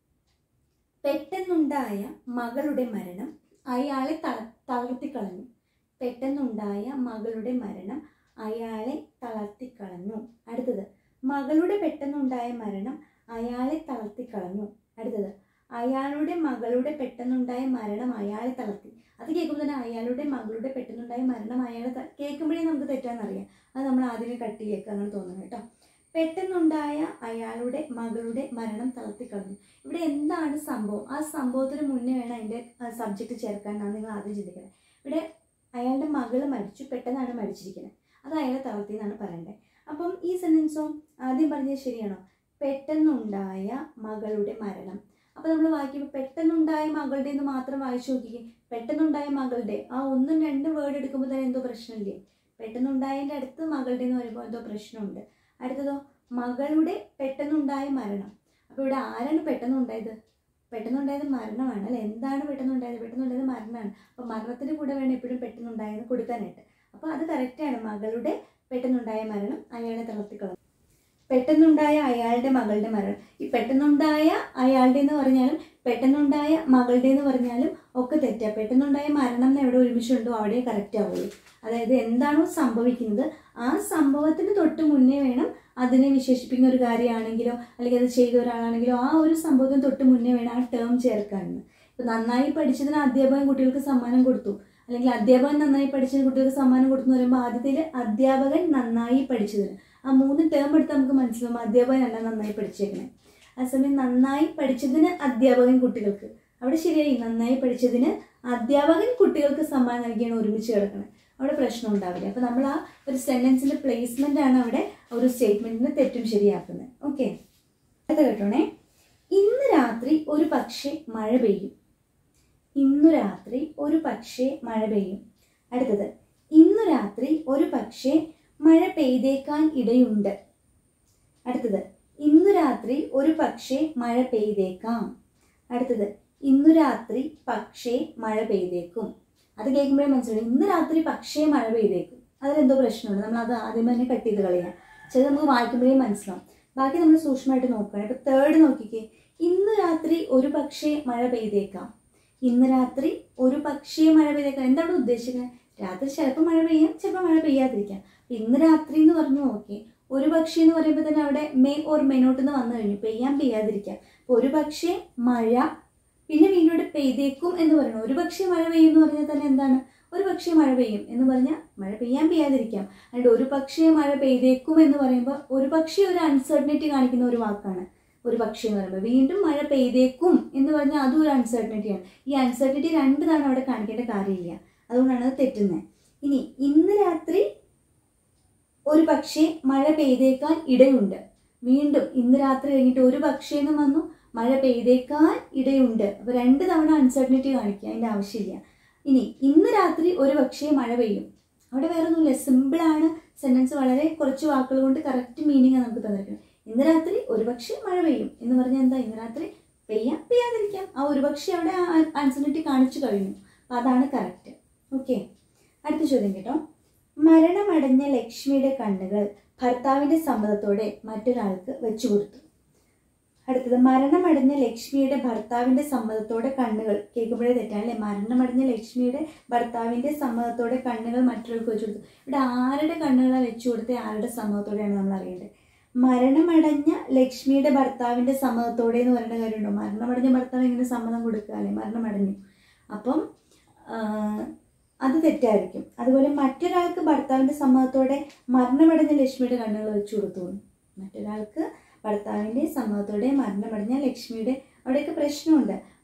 പെട്ടെന്നുണ്ടായ മകളുടെ മരണം അയാളെ തള തളർത്തിക്കളഞ്ഞു പെട്ടെന്നുണ്ടായ മകളുടെ മരണം അയാളെ തളർത്തിക്കളഞ്ഞു അടുത്തത് മകളുടെ പെട്ടെന്നുണ്ടായ മരണം അയാളെ തളർത്തിക്കളഞ്ഞു അടുത്തത് അയാളുടെ മകളുടെ പെട്ടെന്നുണ്ടായ മരണം അയാളെ തളർത്തി അത് കേൾക്കുമ്പോൾ തന്നെ അയാളുടെ മകളുടെ പെട്ടെന്നുണ്ടായ മരണം അയാളെ ത- കേൾക്കുമ്പോഴേ നമുക്ക് തെറ്റാന്നറിയാം അത് നമ്മൾ ആദ്യമേ കട്ട് ചെയ്യേക്കുക അങ്ങനെ തോന്നുന്നു കേട്ടോ പെട്ടെന്നുണ്ടായ അയാളുടെ മകളുടെ മരണം തളർത്തിക്കളഞ്ഞു ഇവിടെ എന്താണ് സംഭവം ആ സംഭവത്തിന് മുന്നേ വേണം അതിൻ്റെ സബ്ജക്റ്റ് ചേർക്കാനാണ് നിങ്ങൾ ആദ്യം ചിന്തിക്കുന്നത് ഇവിടെ അയാളുടെ മകള് മരിച്ചു പെട്ടെന്നാണ് മരിച്ചിരിക്കുന്നത് അത് അയാളെ തളർത്തി എന്നാണ് പറയേണ്ടത് അപ്പം ഈ സെൻറ്റൻസോ ആദ്യം പറഞ്ഞത് ശരിയാണോ പെട്ടെന്നുണ്ടായ മകളുടെ മരണം അപ്പോൾ നമ്മൾ വായിക്കുമ്പോൾ പെട്ടെന്നുണ്ടായ മകളുടെ എന്ന് മാത്രം വായിച്ചു നോക്കിക്കേ പെട്ടെന്നുണ്ടായ മകളുടെ ആ ഒന്നും രണ്ടും വേർഡ് എടുക്കുമ്പോൾ തന്നെ എന്തോ പ്രശ്നമില്ലേ പെട്ടെന്നുണ്ടായതിൻ്റെ അടുത്ത് മകളുടെ എന്ന് പറയുമ്പോൾ എന്തോ പ്രശ്നമുണ്ട് അടുത്തതോ മകളുടെ പെട്ടെന്നുണ്ടായ മരണം അപ്പോൾ ഇവിടെ ആരാണ് പെട്ടെന്നുണ്ടായത് പെട്ടെന്നുണ്ടായത് മരണമാണ് അല്ലെ എന്താണ് പെട്ടെന്നുണ്ടായത് പെട്ടെന്നുണ്ടായത് മരണമാണ് അപ്പോൾ മരണത്തിന് കൂടെ വേണം എപ്പോഴും പെട്ടെന്നുണ്ടായെന്ന് കൊടുക്കാനായിട്ട് അപ്പോൾ അത് കറക്റ്റാണ് മകളുടെ പെട്ടെന്നുണ്ടായ മരണം അയാളെ തളർത്തിക്കളഞ്ഞു പെട്ടെന്നുണ്ടായ അയാളുടെ മകളുടെ മരണം ഈ പെട്ടെന്നുണ്ടായ അയാളുടെ എന്ന് പറഞ്ഞാലും പെട്ടെന്നുണ്ടായ മകളുടെ എന്ന് പറഞ്ഞാലും ഒക്കെ തെറ്റാ പെട്ടെന്നുണ്ടായ മരണം എന്ന് എവിടെ ഒരുമിച്ചുണ്ടോ അവിടെ കറക്റ്റ് ആവുള്ളൂ അതായത് എന്താണോ സംഭവിക്കുന്നത് ആ സംഭവത്തിന് തൊട്ട് മുന്നേ വേണം അതിനെ വിശേഷിപ്പിക്കുന്ന ഒരു കാര്യമാണെങ്കിലോ അല്ലെങ്കിൽ അത് ചെയ്ത ഒരാളാണെങ്കിലോ ആ ഒരു സംഭവത്തിന് തൊട്ട് മുന്നേ വേണം ആ ടേം ചേർക്കാനെന്ന് ഇപ്പം നന്നായി പഠിച്ചതിന് അധ്യാപകൻ കുട്ടികൾക്ക് സമ്മാനം കൊടുത്തു അല്ലെങ്കിൽ അധ്യാപകൻ നന്നായി പഠിച്ചതിന് കുട്ടികൾക്ക് സമ്മാനം കൊടുത്തു എന്ന് പറയുമ്പോൾ ആദ്യത്തിൽ അധ്യാപകൻ നന്നായി പഠിച്ചതിന് ആ മൂന്ന് ടേം എടുത്ത് നമുക്ക് മനസ്സിലാവും അധ്യാപകനല്ല നന്നായി പഠിച്ചേക്കണേ അതേസമയം നന്നായി പഠിച്ചതിന് അധ്യാപകൻ കുട്ടികൾക്ക് അവിടെ ശരിയായി നന്നായി പഠിച്ചതിന് അധ്യാപകൻ കുട്ടികൾക്ക് സമ്മാനം നൽകിയാണ് ഒരുമിച്ച് കിടക്കുന്നത് അവിടെ പ്രശ്നം ഉണ്ടാവില്ല അപ്പോൾ നമ്മൾ ആ ഒരു സെൻറ്റൻസിൻ്റെ പ്ലേസ്മെൻ്റ് ആണ് അവിടെ ഒരു സ്റ്റേറ്റ്മെൻറ്റിന് തെറ്റും ശരിയാക്കുന്നത് ഓക്കെ അടുത്ത കേട്ടോണേ ഇന്ന് രാത്രി ഒരു പക്ഷേ മഴ പെയ്യും ഇന്നു രാത്രി ഒരു പക്ഷേ മഴ പെയ്യും അടുത്തത് ഇന്നു രാത്രി ഒരു പക്ഷേ മഴ പെയ്തേക്കാൻ ഇടയുണ്ട് അടുത്തത് ഇന്നു രാത്രി ഒരു പക്ഷേ മഴ പെയ്തേക്കാം അടുത്തത് ഇന്നു രാത്രി പക്ഷേ മഴ പെയ്തേക്കും അത് കേൾക്കുമ്പോഴേ മനസ്സിലാവും ഇന്ന് രാത്രി പക്ഷേ മഴ പെയ്തേക്കും അതിലെന്തോ പ്രശ്നമുണ്ട് നമ്മൾ അത് ആദ്യം തന്നെ കട്ട് ചെയ്ത് കളയാം ചിലത് നമുക്ക് വായിക്കുമ്പോഴേ മനസ്സിലാവും ബാക്കി നമ്മൾ സൂക്ഷ്മമായിട്ട് നോക്കണം ഇപ്പൊ തേർഡ് നോക്കിക്കേ ഇന്ന് രാത്രി ഒരു പക്ഷേ മഴ പെയ്തേക്കാം ഇന്ന് രാത്രി ഒരു പക്ഷേ മഴ പെയ്തേക്കാം എന്താണ് ഉദ്ദേശിക്കുന്നത് രാത്രി ചിലപ്പോൾ മഴ പെയ്യാം ചിലപ്പോൾ മഴ പെയ്യാതിരിക്കാം ഇന്ന് രാത്രി എന്ന് പറഞ്ഞു നോക്കി ഒരു പക്ഷേ എന്ന് പറയുമ്പോൾ തന്നെ അവിടെ മേ ഓർ മെനോട്ട് എന്ന് വന്നു കഴിഞ്ഞു പെയ്യാൻ പെയ്യാതിരിക്കാം അപ്പോൾ ഒരു പക്ഷേ മഴ പിന്നെ വീണ്ടും ഇവിടെ പെയ്തേക്കും എന്ന് പറയണം ഒരു പക്ഷേ മഴ പെയ്യും എന്ന് പറഞ്ഞാൽ തന്നെ എന്താണ് ഒരു പക്ഷേ മഴ പെയ്യും എന്ന് പറഞ്ഞാൽ മഴ പെയ്യാൻ പെയ്യാതിരിക്കാം അതുകൊണ്ട് ഒരു പക്ഷേ മഴ പെയ്തേക്കും എന്ന് പറയുമ്പോൾ ഒരു പക്ഷേ ഒരു അൺസർട്ടനിറ്റി കാണിക്കുന്ന ഒരു വാക്കാണ് ഒരു പക്ഷേ എന്ന് പറയുമ്പോൾ വീണ്ടും മഴ പെയ്തേക്കും എന്ന് പറഞ്ഞാൽ അതും ഒരു അൺസർട്ടനിറ്റിയാണ് ഈ അൺസർട്ടനിറ്റി രണ്ട് തവണ അവിടെ കാണിക്കേണ്ട കാര്യമില്ല അതുകൊണ്ടാണ് അത് തെറ്റുന്നത് ഇനി ഇന്ന് രാത്രി ഒരു പക്ഷേ മഴ പെയ്തേക്കാൻ ഇടയുണ്ട് വീണ്ടും ഇന്ന് രാത്രി കഴിഞ്ഞിട്ട് ഒരു പക്ഷേ എന്ന് വന്നു മഴ പെയ്തേക്കാൻ ഇടയുണ്ട് അപ്പോൾ രണ്ട് തവണ അൺസർട്ടനിറ്റി കാണിക്കുക അതിൻ്റെ ആവശ്യമില്ല ഇനി ഇന്ന് രാത്രി ഒരു പക്ഷേ മഴ പെയ്യും അവിടെ വേറെ ഒന്നുമില്ല സിമ്പിളാണ് സെൻറ്റൻസ് വളരെ കുറച്ച് വാക്കുകൾ കൊണ്ട് കറക്റ്റ് മീനിങ് നമുക്ക് തന്നിരിക്കുന്നത് ഇന്ന് രാത്രി ഒരു പക്ഷേ മഴ പെയ്യും എന്ന് പറഞ്ഞാൽ എന്താ ഇന്ന് രാത്രി പെയ്യാം പെയ്യാതിരിക്കാം ആ ഒരു പക്ഷേ അവിടെ അൺസർട്ടനിറ്റി കാണിച്ചു കഴിഞ്ഞു അപ്പോൾ അതാണ് കറക്റ്റ് ഓക്കെ അടുത്ത ചോദ്യം കേട്ടോ മരണമടഞ്ഞ ലക്ഷ്മിയുടെ കണ്ണുകൾ ഭർത്താവിന്റെ സമ്മതത്തോടെ മറ്റൊരാൾക്ക് വെച്ചു കൊടുത്തു അടുത്തത് മരണമടഞ്ഞ ലക്ഷ്മിയുടെ ഭർത്താവിന്റെ സമ്മതത്തോടെ കണ്ണുകൾ കേൾക്കുമ്പോഴേ തെറ്റാണല്ലേ മരണമടഞ്ഞ ലക്ഷ്മിയുടെ ഭർത്താവിന്റെ സമ്മതത്തോടെ കണ്ണുകൾ മറ്റൊരാൾക്ക് വെച്ചു കൊടുത്തു ഇവിടെ ആരുടെ കണ്ണുകളാണ് വെച്ചു കൊടുത്തത് ആരുടെ സമ്മതത്തോടെയാണ് നമ്മൾ അറിയേണ്ടത് മരണമടഞ്ഞ ലക്ഷ്മിയുടെ ഭർത്താവിന്റെ സമ്മതത്തോടെ എന്ന് പറയേണ്ട കാര്യമുണ്ടോ മരണമടഞ്ഞ ഭർത്താവ് എങ്ങനെ സമ്മതം കൊടുക്കുക അല്ലെ മരണമടഞ്ഞു അപ്പം ആ, അത് തെറ്റായിരിക്കും അതുപോലെ മറ്റൊരാൾക്ക് ഭർത്താവിന്റെ സമ്മതത്തോടെ മരണമടഞ്ഞ ലക്ഷ്മിയുടെ കണ്ണുകൾ വെച്ചു കൊടുത്തു മറ്റൊരാൾക്ക് ഭർത്താവിന്റെ സമ്മതത്തോടെ മരണമടഞ്ഞ ലക്ഷ്മിയുടെ അവിടെയൊക്കെ പ്രശ്നമുണ്ട്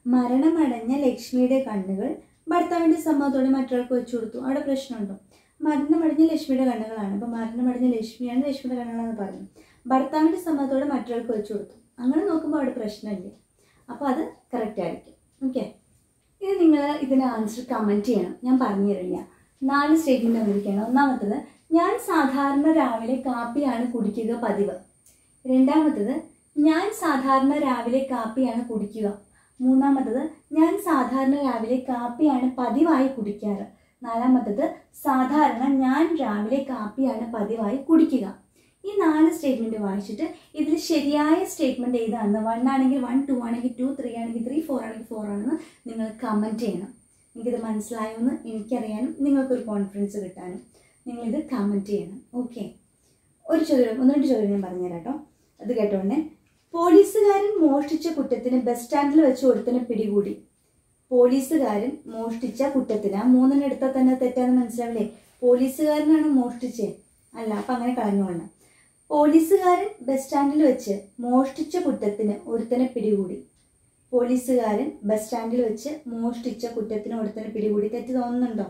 മരണമടഞ്ഞ ലക്ഷ്മിയുടെ കണ്ണുകൾ ഭർത്താവിൻ്റെ സമ്മതത്തോടെ മറ്റൊരാൾക്ക് വെച്ചു കൊടുത്തു അവിടെ പ്രശ്നമുണ്ടോ മരണമടഞ്ഞ ലക്ഷ്മിയുടെ കണ്ണുകളാണ് അപ്പോൾ മരണമടഞ്ഞ ലക്ഷ്മിയാണ് ലക്ഷ്മിയുടെ കണ്ണുകളെന്ന് പറഞ്ഞു ഭർത്താവിൻ്റെ സമ്മതത്തോടെ മറ്റൊരാൾക്ക് വെച്ചു കൊടുത്തു അങ്ങനെ നോക്കുമ്പോൾ അവിടെ പ്രശ്നമില്ല അപ്പോൾ അത് കറക്റ്റ് ആയിരിക്കും ഓക്കെ ഇനി നിങ്ങൾ ഇതിന് ആൻസർ കമൻറ്റ് ചെയ്യണം ഞാൻ പറഞ്ഞു തരില്ല നാല് സ്റ്റേറ്റ്മെൻറ്റ് തന്നിരിക്കുകയാണ് ഒന്നാമത്തത് ഞാൻ സാധാരണ രാവിലെ കാപ്പിയാണ് കുടിക്കുക പതിവ് രണ്ടാമത്തത് ഞാൻ സാധാരണ രാവിലെ കാപ്പിയാണ് കുടിക്കുക മൂന്നാമത്തത് ഞാൻ സാധാരണ രാവിലെ കാപ്പിയാണ് പതിവായി കുടിക്കാറ് നാലാമത്തത് സാധാരണ ഞാൻ രാവിലെ കാപ്പിയാണ് പതിവായി കുടിക്കുക ഈ നാല് സ്റ്റേറ്റ്മെൻറ്റ് വായിച്ചിട്ട് ഇതിൽ ശരിയായ സ്റ്റേറ്റ്മെൻറ്റ് ഏതാണെന്ന് വൺ ആണെങ്കിൽ വൺ ടു ആണെങ്കിൽ ടു ത്രീ ആണെങ്കിൽ ത്രീ ഫോർ ആണെങ്കിൽ ഫോർ ആണെന്ന് നിങ്ങൾ കമൻറ്റ് ചെയ്യണം എനിക്കിത് മനസ്സിലായോ എന്ന് എനിക്കറിയാനും നിങ്ങൾക്കൊരു കോൺഫിഡൻസ് കിട്ടാനും നിങ്ങളിത് കമൻറ്റ് ചെയ്യണം ഓക്കെ ഒരു ചോദ്യം ഒന്ന് രണ്ട് ചോദ്യം ഞാൻ പറഞ്ഞുതരാം കേട്ടോ അത് കേട്ടോണ്ടേ പോലീസുകാരൻ മോഷ്ടിച്ച കുറ്റത്തിന് ബസ് സ്റ്റാൻഡിൽ വെച്ച് ഒരുത്തനെ പിടികൂടി പോലീസുകാരൻ മോഷ്ടിച്ച കുറ്റത്തിന് ആ മൂന്നെണ്ണം എടുത്താൽ തന്നെ തെറ്റാന്ന് മനസ്സിലാവില്ലേ പോലീസുകാരനാണ് മോഷ്ടിച്ചേ അല്ല അപ്പം അങ്ങനെ കളഞ്ഞുകൊള്ളണം പോലീസുകാരൻ ബസ് സ്റ്റാൻഡിൽ വെച്ച് മോഷ്ടിച്ച കുറ്റത്തിന് ഒരുത്തനെ പിടികൂടി പോലീസുകാരൻ ബസ് സ്റ്റാൻഡിൽ വെച്ച് മോഷ്ടിച്ച കുറ്റത്തിന് ഒരുത്തനെ പിടികൂടി തെറ്റ് തോന്നുന്നുണ്ടോ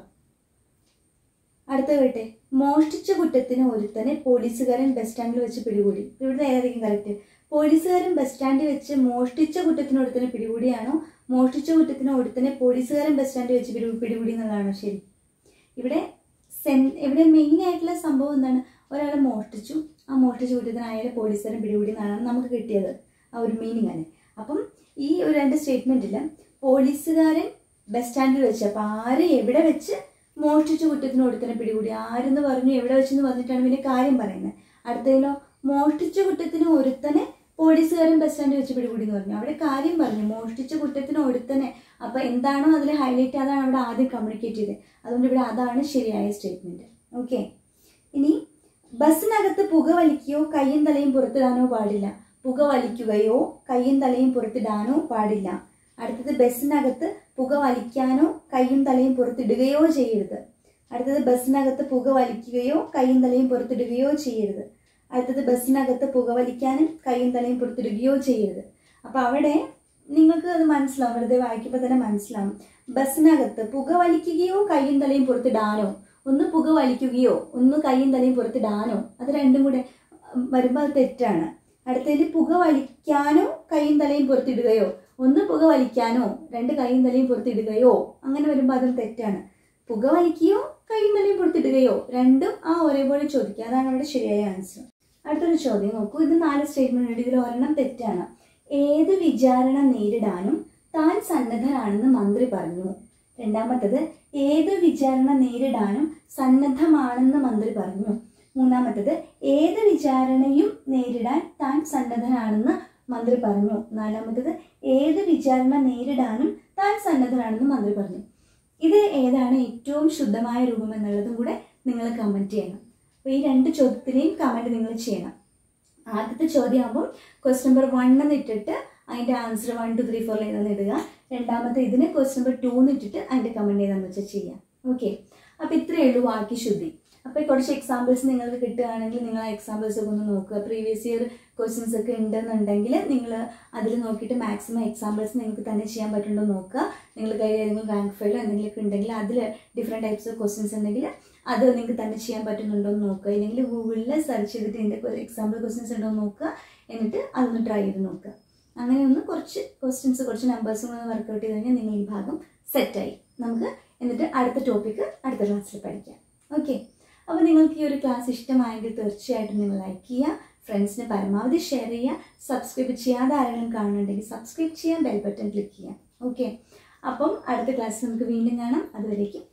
അടുത്ത കേട്ടെ മോഷ്ടിച്ച കുറ്റത്തിന് ഒരുത്തനെ പോലീസുകാരൻ ബസ് സ്റ്റാൻഡിൽ വെച്ച് പിടികൂടി ഇവിടുത്തെ ഏതായിരിക്കും കറക്റ്റ് പോലീസുകാരൻ ബസ് സ്റ്റാൻഡിൽ വെച്ച് മോഷ്ടിച്ച കുറ്റത്തിന് ഒരുത്തനെ പിടികൂടിയാണോ മോഷ്ടിച്ച കുറ്റത്തിന് ഒരുത്തനെ പോലീസുകാരൻ ബസ് സ്റ്റാൻഡിൽ വെച്ച് പിടി പിടികൂടി എന്നുള്ളതാണോ ശരി ഇവിടെ സെൻ ഇവിടെ മെയിൻ ആയിട്ടുള്ള സംഭവം എന്താണ് ഒരാളെ മോഷ്ടിച്ചു ആ മോഷ്ടിച്ച കുറ്റത്തിന് അയാളെ പോലീസുകാരൻ പിടികൂടി എന്നാണ് നമുക്ക് കിട്ടിയത് ആ ഒരു മീനിങ് ആണ് അപ്പം ഈ ഒരു രണ്ട് സ്റ്റേറ്റ്മെൻറ്റിൽ പോലീസുകാരൻ ബസ് സ്റ്റാൻഡിൽ വെച്ച് അപ്പോൾ ആര് എവിടെ വെച്ച് മോഷ്ടിച്ച കുറ്റത്തിന് ഒരുത്തനെ പിടികൂടി ആരെന്ന് പറഞ്ഞു എവിടെ വെച്ചെന്ന് പറഞ്ഞിട്ടാണ് പിന്നെ കാര്യം പറയുന്നത് അടുത്തതിലോ മോഷ്ടിച്ച കുറ്റത്തിന് ഒരുത്തനെ പോലീസുകാരൻ ബസ് സ്റ്റാൻഡിൽ വെച്ച് പിടികൂടി എന്ന് പറഞ്ഞു അവിടെ കാര്യം പറഞ്ഞു മോഷ്ടിച്ച കുറ്റത്തിന് ഒരുത്തനെ അപ്പോൾ എന്താണോ അതിൽ ഹൈലൈറ്റ് അതാണ് അവിടെ ആദ്യം കമ്മ്യൂണിക്കേറ്റ് ചെയ്തത് അതുകൊണ്ട് ഇവിടെ അതാണ് ശരിയായ സ്റ്റേറ്റ്മെൻറ്റ് ഓക്കെ ഇനി ബസ്സിനകത്ത് പുക വലിക്കുകയോ കയ്യും തലയും പുറത്തിടാനോ പാടില്ല പുക വലിക്കുകയോ കയ്യും തലയും പുറത്തിടാനോ പാടില്ല അടുത്തത് ബസ്സിനകത്ത് പുക വലിക്കാനോ കയ്യും തലയും പുറത്തിടുകയോ ചെയ്യരുത് അടുത്തത് ബസ്സിനകത്ത് പുക വലിക്കുകയോ കയ്യും തലയും പുറത്തിടുകയോ ചെയ്യരുത് അടുത്തത് ബസ്സിനകത്ത് പുക വലിക്കാനും കയ്യും തലയും പുറത്തിടുകയോ ചെയ്യരുത് അപ്പോൾ അവിടെ നിങ്ങൾക്ക് അത് മനസ്സിലാവും വെറുതെ വായിക്കുമ്പോൾ തന്നെ മനസ്സിലാവും ബസ്സിനകത്ത് പുക വലിക്കുകയോ കയ്യും തലയും പുറത്തിടാനോ ഒന്ന് പുക വലിക്കുകയോ ഒന്ന് കയ്യും തലയും പുറത്തിടാനോ അത് രണ്ടും കൂടെ വരുമ്പോൾ അത് തെറ്റാണ് അടുത്തതിൽ പുക വലിക്കാനോ കയ്യും തലയും പുറത്തിടുകയോ ഒന്ന് പുക വലിക്കാനോ രണ്ട് കൈയും തലയും പുറത്തിടുകയോ അങ്ങനെ വരുമ്പോൾ അതും തെറ്റാണ് പുക വലിക്കുകയോ കൈയും തലയും പുറത്തിടുകയോ രണ്ടും ആ ഒരേപോലെ ചോദിക്കുക അതാണ് അവിടെ ശരിയായ ആൻസർ അടുത്തൊരു ചോദ്യം നോക്കൂ ഇത് നാല് സ്റ്റേറ്റ്മെന്റ് ഉണ്ട് ഇതിൽ ഒരെണ്ണം തെറ്റാണ് ഏത് വിചാരണ നേരിടാനും താൻ സന്നദ്ധനാണെന്ന് മന്ത്രി പറഞ്ഞു രണ്ടാമത്തത് ഏത് വിചാരണ നേരിടാനും സന്നദ്ധമാണെന്ന് മന്ത്രി പറഞ്ഞു മൂന്നാമത്തത് ഏത് വിചാരണയും നേരിടാൻ താൻ സന്നദ്ധനാണെന്ന് മന്ത്രി പറഞ്ഞു നാലാമത്തത് ഏത് വിചാരണ നേരിടാനും താൻ സന്നദ്ധനാണെന്ന് മന്ത്രി പറഞ്ഞു ഇത് ഏതാണ് ഏറ്റവും ശുദ്ധമായ രൂപം എന്നുള്ളതും കൂടെ നിങ്ങൾ കമൻറ്റ് ചെയ്യണം അപ്പോൾ ഈ രണ്ട് ചോദ്യത്തിനെയും കമൻറ്റ് നിങ്ങൾ ചെയ്യണം ആദ്യത്തെ ചോദ്യമാകുമ്പോൾ ക്വസ്റ്റ് നമ്പർ വൺ എന്ന് ഇട്ടിട്ട് അതിൻ്റെ ആൻസർ വൺ ടു ത്രീ ഫോറിൽ ഏതാണെന്ന് ഇടുക രണ്ടാമത്തെ ഇതിന് ക്വസ്റ്റ് നമ്പർ ടു എന്ന് ഇട്ടിട്ട് അതിൻ്റെ കമൻറ്റ് ഏതാണെന്ന് വെച്ചാൽ ചെയ്യാം ഓക്കെ അപ്പോൾ ഇത്രയേ ഉള്ളൂ വാക്യ ശുദ്ധി അപ്പോൾ കുറച്ച് എക്സാമ്പിൾസ് നിങ്ങൾക്ക് കിട്ടുകയാണെങ്കിൽ നിങ്ങൾ ആ എക്സാമ്പിൾസ് ഒക്കെ ഒന്ന് നോക്കുക പ്രീവിയസ് ഇയർ ക്വസ്റ്റ്യൻസ് ഒക്കെ ഉണ്ടെന്നുണ്ടെങ്കിൽ നിങ്ങൾ അതിൽ നോക്കിയിട്ട് മാക്സിമം എക്സാമ്പിൾസ് നിങ്ങൾക്ക് തന്നെ ചെയ്യാൻ പറ്റുന്നുണ്ടോ നോക്കുക നിങ്ങൾ കയ്യിൽ ഏതെങ്കിലും റാങ്ക് ഫയലോ എന്തെങ്കിലുമൊക്കെ ഉണ്ടെങ്കിൽ അതിൽ ഡിഫറെൻറ്റ് ടൈപ്സ് ഓഫ് ക്വസ്റ്റ്യൻസ് ഉണ്ടെങ്കിൽ അത് നിങ്ങൾക്ക് തന്നെ ചെയ്യാൻ പറ്റുന്നുണ്ടോ എന്ന് നോക്കുക ഇല്ലെങ്കിൽ ഗൂഗിളിൽ സെർച്ച് ചെയ്തിട്ട് ഇതിൻ്റെ എക്സാമ്പിൾ ക്വസ്റ്റ്യൻസ് ഉണ്ടോ എന്ന് നോക്കുക എന്നിട്ട് അതൊന്ന് ട്രൈ ചെയ്ത് നോക്കുക അങ്ങനെ ഒന്ന് കുറച്ച് ക്വസ്റ്റ്യൻസ് കുറച്ച് നമ്പേഴ്സും ഒന്ന് വർക്കൗട്ട് ചെയ്ത് കഴിഞ്ഞാൽ നിങ്ങൾ ഈ ഭാഗം സെറ്റായി നമുക്ക് എന്നിട്ട് അടുത്ത ടോപ്പിക്ക് അടുത്ത ക്ലാസ്സിൽ പഠിക്കാം ഓക്കെ അപ്പോൾ നിങ്ങൾക്ക് ഈ ഒരു ക്ലാസ് ഇഷ്ടമായെങ്കിൽ തീർച്ചയായിട്ടും നിങ്ങൾ ലൈക്ക് ചെയ്യുക ഫ്രണ്ട്സിന് പരമാവധി ഷെയർ ചെയ്യുക സബ്സ്ക്രൈബ് ചെയ്യാതെ ആരെങ്കിലും കാണുന്നുണ്ടെങ്കിൽ സബ്സ്ക്രൈബ് ചെയ്യാൻ ബെൽ ബട്ടൺ ക്ലിക്ക് ചെയ്യാം ഓക്കെ അപ്പം അടുത്ത ക്ലാസ്സിൽ നമുക്ക് വീണ്ടും കാണാം അതുവരേക്കും